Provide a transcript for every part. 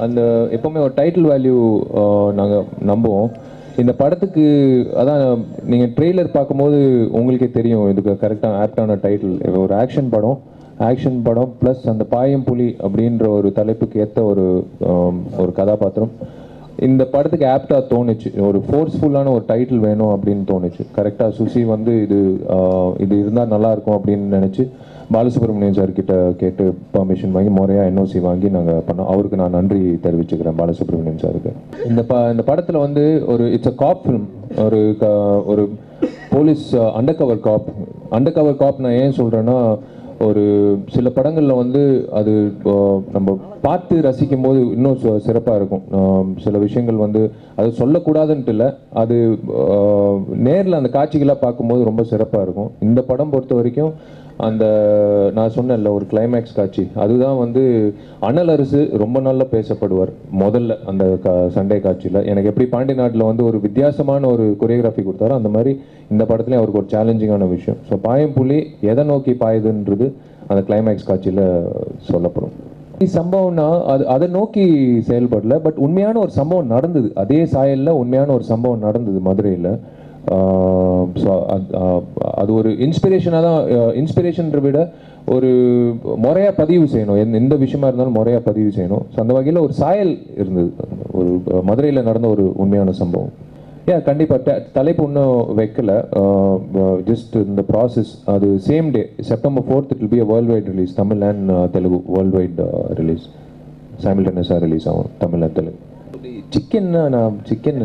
அந்த எப்போவுமே ஒரு டைட்டில் வேல்யூ நாங்கள் நம்புவோம் இந்த படத்துக்கு அதான் நீங்கள் ட்ரெய்லர் பார்க்கும்போது உங்களுக்கே தெரியும் இதுக்கு கரெக்டான ஆப்டான டைட்டில் ஒரு ஆக்ஷன் படம் ஆக்ஷன் படம் ப்ளஸ் அந்த பாயம் புலி அப்படின்ற ஒரு தலைப்புக்கு ஏற்ற ஒரு ஆம், ஒரு கதாபாத்திரம் இந்த படத்துக்கு ஆப்டாக தோணுச்சு ஒரு ஃபோர்ஸ்ஃபுல்லான ஒரு டைட்டில் வேணும் அப்படின்னு தோணுச்சு கரெக்டாக சுசி வந்து இது ஆஹ், இது இருந்தால் நல்லா இருக்கும் அப்படின்னு நினச்சி பாலசுப்ரமணியன் சார் கிட்ட கேட்டு பர்மிஷன் வாங்கி முறையாக என்ஓசி வாங்கி நாங்கள் பண்ணோம் அவருக்கு நான் நன்றி தெரிவிச்சுக்கிறேன் பாலசுப்ரமணியன் சாருக்கு இந்த ப இந்த படத்தில் வந்து ஒரு இட்ஸ் அ காப் ஃபிலிம் ஒரு க ஒரு police undercover cop undercover cop நான் ஏன் சொல்கிறேன்னா ஒரு சில படங்களில் வந்து அது அஹ், நம்ம பார்த்து ரசிக்கும் போது இன்னும் சிறப்பாக இருக்கும் ஆம், சில விஷயங்கள் வந்து அது சொல்லக்கூடாதுன்ட்டு இல்லை அது நேரில் அந்த காட்சிகளாக பார்க்கும்போது ரொம்ப சிறப்பாக இருக்கும் இந்த படம் பொறுத்த வரைக்கும் அந்த நான் சொன்னேன்ல ஒரு கிளைமேக்ஸ் காட்சி அதுதான் வந்து அனல் அரசு ரொம்ப நாள்ல பேசப்படுவார் முதல்ல அந்த க சண்டே காட்சியில் எனக்கு எப்படி பாண்டி நாட்டில் வந்து ஒரு வித்தியாசமான ஒரு கொரியோகிராஃபி கொடுத்தாரோ அந்த மாதிரி இந்த படத்துலேயும் அவருக்கு ஒரு சேலஞ்சிங்கான விஷயம் ஸோ பாயம்புலி எதை நோக்கி பாயுதுன்றது அந்த கிளைமேக்ஸ் காட்சியில் சொல்லப்படும் சம்பவம்னா அது அதை நோக்கி செயல்படல பட் உண்மையான ஒரு சம்பவம் நடந்தது அதே சாயல்ல உண்மையான ஒரு சம்பவம் நடந்தது மதுரையில் ஸோ அது ஒரு இன்ஸ்பிரேஷனாக தான் இன்ஸ்பிரேஷன்ற விட ஒரு முறையாக பதிவு செய்யணும் எந்த எந்த விஷயமா இருந்தாலும் முறையாக பதிவு செய்யணும் ஸோ அந்த வகையில் ஒரு சாயல் இருந்தது ஒரு மதுரையில் நடந்த ஒரு உண்மையான சம்பவம் ஏ கண்டிப்பாக தலைப்பு இன்னும் வைக்கல ஜஸ்ட் இந்த ப்ராசஸ் அது same day September fourth it will be a worldwide release Tamil and Telugu worldwide release சைமில்டனஸாக ரிலீஸ் ஆகும் தமிழ் and தெலுங்கு சிக்கன்னா நான் சிக்கன்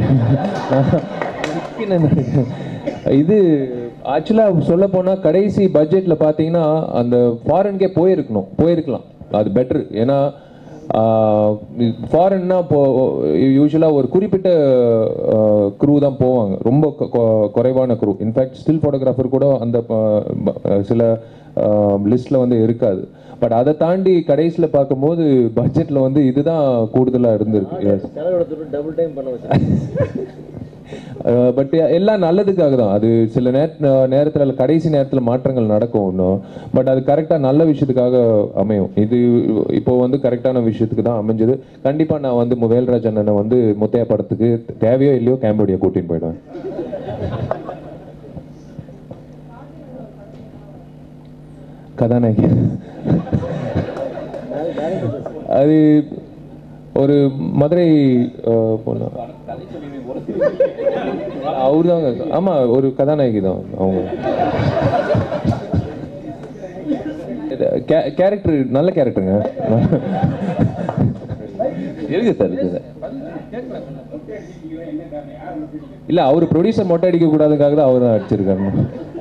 சிக்கன் இது ஆக்சுவலாக சொல்ல போனால் கடைசி பட்ஜெட்டில் பார்த்தீங்கன்னா அந்த ஃபாரின்கே போயிருக்கணும் போயிருக்கலாம் அது பெட்ரு ஏன்னா ஃபாரின்னா இப்போ யூஸ்வலாக ஒரு குறிப்பிட்ட க்ரூ தான் போவாங்க ரொம்ப கொ- கொ- குறைவான க்ரூ இன்ஃபேக்ட் ஸ்டில் ஃபோட்டோகிராஃபர் கூட அந்த ப- ப- சில லிஸ்ட்டில் வந்து இருக்காது பட் அதை தாண்டி கடைசியில் பார்க்கும்போது பட்ஜெட்டில் வந்து இதுதான் கூடுதலாக இருந்திருக்கு Yes. டபுள் டைம் பண்ண வச்சு பட் எல்லாம் நல்லதுக்காக தான் அது சில நேர நேரத்தில் கடைசி நேரத்தில் மாற்றங்கள் நடக்கும் இன்னும் பட் அது கரெக்டாக நல்ல விஷயத்துக்காக அமையும் இது இப்போ வந்து கரெக்டான விஷயத்துக்கு தான் அமைஞ்சது கண்டிப்பாக நான் வந்து முவேல்ராஜ் அண்ணனை வந்து முத்தையா படத்துக்கு தேவையோ இல்லையோ கேம்போடியா கூட்டின்னு போயிடுவேன் கதாநாயகி அது ஒரு மதுரை அஹ், பொண்ணு அவரு தாங்க ஆமா ஒரு கதாநாயகி தான் அவங்க கேரக்டர் நல்ல கேரக்டருங்க இருக்கு சார் இருக்கு சார் இல்ல அவர் ப்ரொடியூசர் மொட்டை அடிக்க கூடாதுக்காக தான் அவர் தான் அடிச்சிருக்காரு